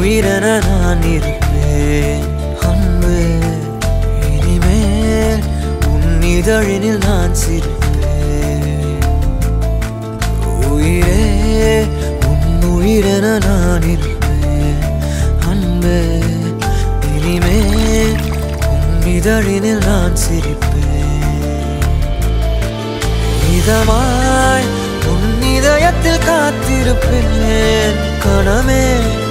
உயிரென நான் இருப்பேன் அன்பு இனிமேல் உன் இதழினில் நான் சிரிப்பேன் உயிரே உன் உயிரென நான் இருப்பேன் அன்பு இனிமேல் உன் இதழினில் நான் சிரிப்பேன் இதமாய் உன் இதயத்தில் காத்திருப்பேன் கணமே